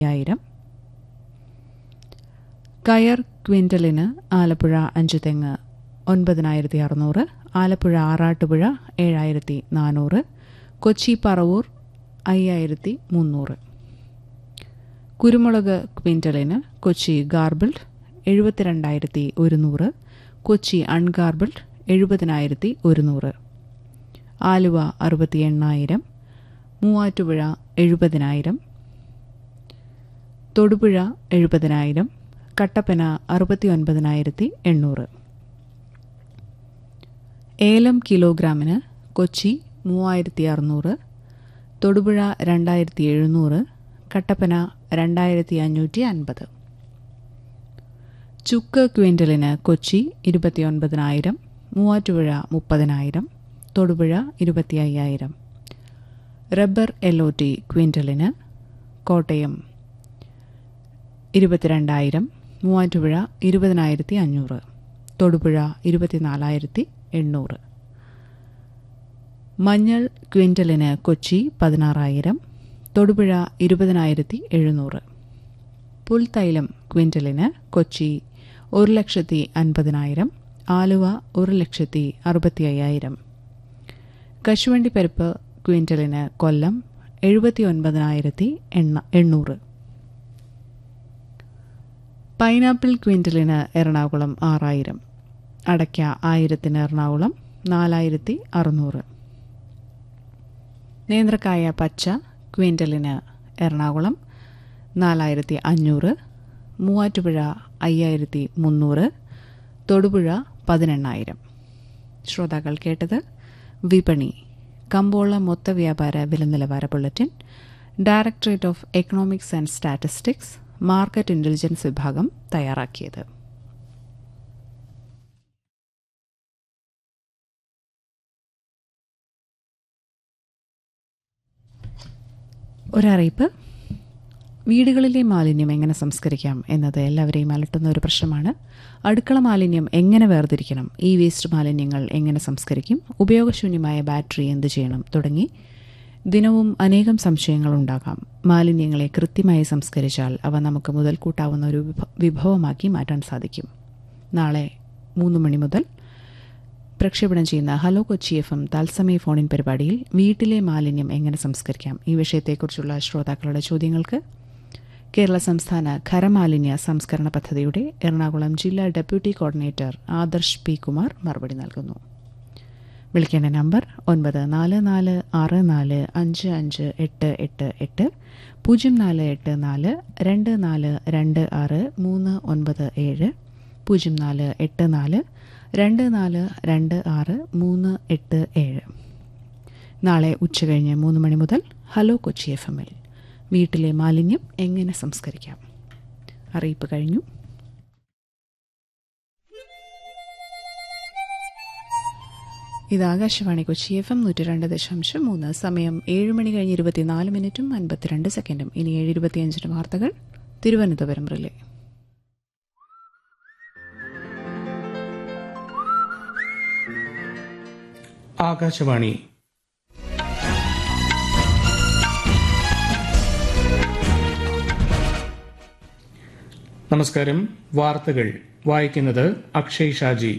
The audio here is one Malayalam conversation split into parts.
അയ്യായിരം കയർ ക്വിൻ്റലിന് ആലപ്പുഴ അഞ്ചു തെങ്ങ് ഒൻപതിനായിരത്തി അറുന്നൂറ് ആലപ്പുഴ ആറാട്ടുപുഴ ഏഴായിരത്തി നാനൂറ് കൊച്ചി പറവൂർ അയ്യായിരത്തി മുന്നൂറ് കുരുമുളക് ക്വിൻ്റലിന് കൊച്ചി ഗാർബിൾഡ് എഴുപത്തിരണ്ടായിരത്തി ഒരുന്നൂറ് കൊച്ചി അൺഗാർബിൾഡ് എഴുപതിനായിരത്തി ഒരുന്നൂറ് ആലുവ അറുപത്തി എണ്ണായിരം മൂവാറ്റുപുഴ എഴുപതിനായിരം തൊടുപുഴ എഴുപതിനായിരം കട്ടപ്പന അറുപത്തി ഒൻപതിനായിരത്തി എണ്ണൂറ് ഏലം കിലോഗ്രാമിന് കൊച്ചി മൂവായിരത്തി അറുന്നൂറ് തൊടുപുഴ രണ്ടായിരത്തി എഴുന്നൂറ് കട്ടപ്പന രണ്ടായിരത്തി അഞ്ഞൂറ്റി അൻപത് ചുക്ക് ക്വിൻ്റലിന് കൊച്ചി ഇരുപത്തിയൊൻപതിനായിരം മൂവാറ്റുപുഴ മുപ്പതിനായിരം തൊടുപുഴ ഇരുപത്തി അയ്യായിരം റബ്ബർ എൽ ഒ ടി ക്വിൻ്റലിന് കോട്ടയം ഇരുപത്തിരണ്ടായിരം മൂവാറ്റുപുഴ ഇരുപതിനായിരത്തി അഞ്ഞൂറ് തൊടുപുഴ ഇരുപത്തിനാലായിരത്തി എണ്ണൂറ് മഞ്ഞൾ ക്വിൻ്റലിന് കൊച്ചി പതിനാറായിരം തൊടുപുഴ ഇരുപതിനായിരത്തി എഴുന്നൂറ് പുൽത്തൈലം ക്വിൻ്റലിന് കൊച്ചി ഒരു ലക്ഷത്തി അൻപതിനായിരം ആലുവ ഒരു ലക്ഷത്തി അറുപത്തി അയ്യായിരം കശുവണ്ടി പരിപ്പ് ക്വിൻ്റലിന് കൊല്ലം എഴുപത്തി ഒൻപതിനായിരത്തി എണ്ണ എണ്ണൂറ് പൈനാപ്പിൾ ക്വിൻ്റലിന് എറണാകുളം ആറായിരം അടയ്ക്ക ആയിരത്തിന് എറണാകുളം നാലായിരത്തി അറുന്നൂറ് നേന്ത്രക്കായ പച്ച ക്വിൻ്റലിന് എറണാകുളം നാലായിരത്തി അഞ്ഞൂറ് മൂവാറ്റുപുഴ അയ്യായിരത്തി മുന്നൂറ് തൊടുപുഴ പതിനെണ്ണായിരം ശ്രോതാക്കൾ കേട്ടത് വിപണി കമ്പോള മൊത്ത വ്യാപാര വില നിലവാര bulletin directorate of economics and statistics market intelligence വിഭാഗം തയ്യാറാക്കിയത് ഒരറിയിപ്പ് വീടുകളിലെ മാലിന്യം എങ്ങനെ സംസ്കരിക്കാം എന്നത് എല്ലാവരെയും അലട്ടുന്ന ഒരു പ്രശ്നമാണ് അടുക്കള മാലിന്യം എങ്ങനെ വേർതിരിക്കണം ഈ വേസ്റ്റ് മാലിന്യങ്ങൾ എങ്ങനെ സംസ്കരിക്കും ഉപയോഗശൂന്യമായ ബാറ്ററി എന്ത് ചെയ്യണം തുടങ്ങി ദിനവും അനേകം സംശയങ്ങൾ ഉണ്ടാകാം മാലിന്യങ്ങളെ കൃത്യമായി സംസ്കരിച്ചാൽ അവ നമുക്ക് മുതൽക്കൂട്ടാവുന്ന ഒരു വിഭ- വിഭവമാക്കി മാറ്റാൻ സാധിക്കും നാളെ മൂന്ന് മണി മുതൽ പ്രക്ഷേപണം ചെയ്യുന്ന ഹലോ കൊച്ചി എഫ് എം തത്സമയ ഫോണിൻ പരിപാടിയിൽ വീട്ടിലെ മാലിന്യം എങ്ങനെ സംസ്കരിക്കാം ഈ വിഷയത്തെക്കുറിച്ചുള്ള ശ്രോതാക്കളുടെ ചോദ്യങ്ങൾക്ക് കേരള സംസ്ഥാന ഖരമാലിന്യ സംസ്കരണ പദ്ധതിയുടെ എറണാകുളം ജില്ലാ deputy coordinator Adarsh P Kumar മറുപടി നൽകുന്നു വിളിക്കേണ്ട നമ്പർ ഒൻപത് നാല് നാല് ആറ് നാല് അഞ്ച് അഞ്ച് എട്ട് എട്ട് എട്ട് പൂജ്യം നാല് എട്ട് നാല് രണ്ട് നാല് രണ്ട് ആറ് മൂന്ന് ഒൻപത് ഏഴ് പൂജ്യം നാല് എട്ട് നാല് രണ്ട് നാല് രണ്ട് ആറ് മൂന്ന് എട്ട് ഏഴ് നാളെ ഉച്ചകഴിഞ്ഞ് മൂന്ന് മണി മുതൽ ഹലോ കൊച്ചി എഫ് എമ്മിൽ വീട്ടിലെ മാലിന്യം എങ്ങനെ സംസ്കരിക്കാം അറിയിപ്പ് കഴിഞ്ഞു ഇത് ആകാശവാണി കൊച്ചി എഫ് എം നൂറ്റി രണ്ട് ദശാംശം മൂന്ന് സമയം ഏഴ് മണി കഴിഞ്ഞ് ഇരുപത്തിനാല് മിനിറ്റും അൻപത്തിരണ്ട് സെക്കൻഡും ഇനി ഏഴ് ഇരുപത്തിയഞ്ചിന് വാർത്തകൾ തിരുവനന്തപുരം റിലേ ആകാശവാണി നമസ്കാരം വാർത്തകൾ വായിക്കുന്നത് അക്ഷയ് ഷാജി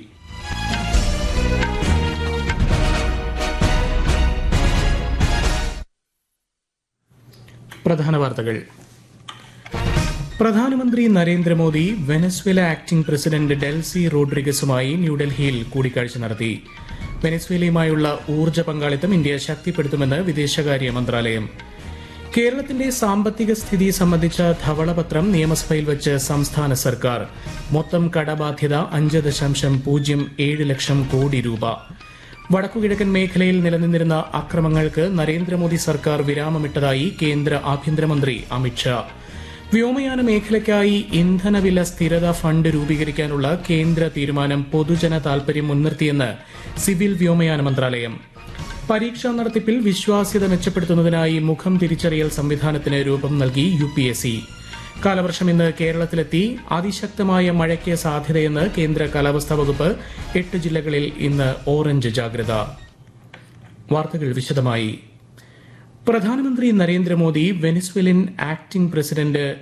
പ്രധാന വാർത്തകൾ പ്രധാനമന്ത്രി Narendra Modi Venezuela acting president Delcy റോഡ്രിഗസുമായി ന്യൂഡൽഹിയിൽ കൂടിക്കാഴ്ച നടത്തി വെനസ്വേലയുമായുള്ള ഊർജ്ജ പങ്കാളിത്തം ഇന്ത്യ ശക്തിപ്പെടുത്തുമെന്ന് വിദേശകാര്യ മന്ത്രാലയം കേരളത്തിന്റെ സാമ്പത്തിക സ്ഥിതി സംബന്ധിച്ച ധവളപത്രം നിയമസഭയിൽ വെച്ച് സംസ്ഥാന സർക്കാർ മൊത്തം കടബാധ്യത അഞ്ച് ദശാംശം പൂജ്യം ഏഴ് ലക്ഷം കോടി രൂപ വടക്കുകിഴക്കൻ മേഖലയിൽ നിലനിന്നിരുന്ന അക്രമങ്ങൾക്ക് നരേന്ദ്രമോദി സർക്കാർ വിരാമമിട്ടതായി കേന്ദ്ര ആഭ്യന്തരമന്ത്രി അമിത്ഷാ വ്യോമയാന മേഖലയ്ക്കായി ഇന്ധനവില സ്ഥിരത ഫണ്ട് രൂപീകരിക്കാനുള്ള കേന്ദ്ര തീരുമാനം പൊതുജന താൽപര്യം മുൻനിർത്തിയെന്ന് സിവിൽ വ്യോമയാന മന്ത്രാലയം പരീക്ഷാ നടത്തിപ്പിൽ വിശ്വാസ്യത മെച്ചപ്പെടുത്തുന്നതിനായി മുഖം തിരിച്ചറിയൽ സംവിധാനത്തിന് രൂപം നൽകി യു പി എസ് സി കാലവർഷം ഇന്ന് കേരളത്തിലെത്തി അതിശക്തമായ മഴയ്ക്ക് സാധ്യതയെന്ന് കേന്ദ്ര കാലാവസ്ഥാ വകുപ്പ് എട്ട് ജില്ലകളിൽ ഇന്ന് ഓറഞ്ച് ജാഗ്രത വാർത്തകൾ വിശദമായി പ്രധാനമന്ത്രി നരേന്ദ്രമോദി വെനസ്വേലൻ ആക്ടിംഗ് പ്രസിഡന്റ്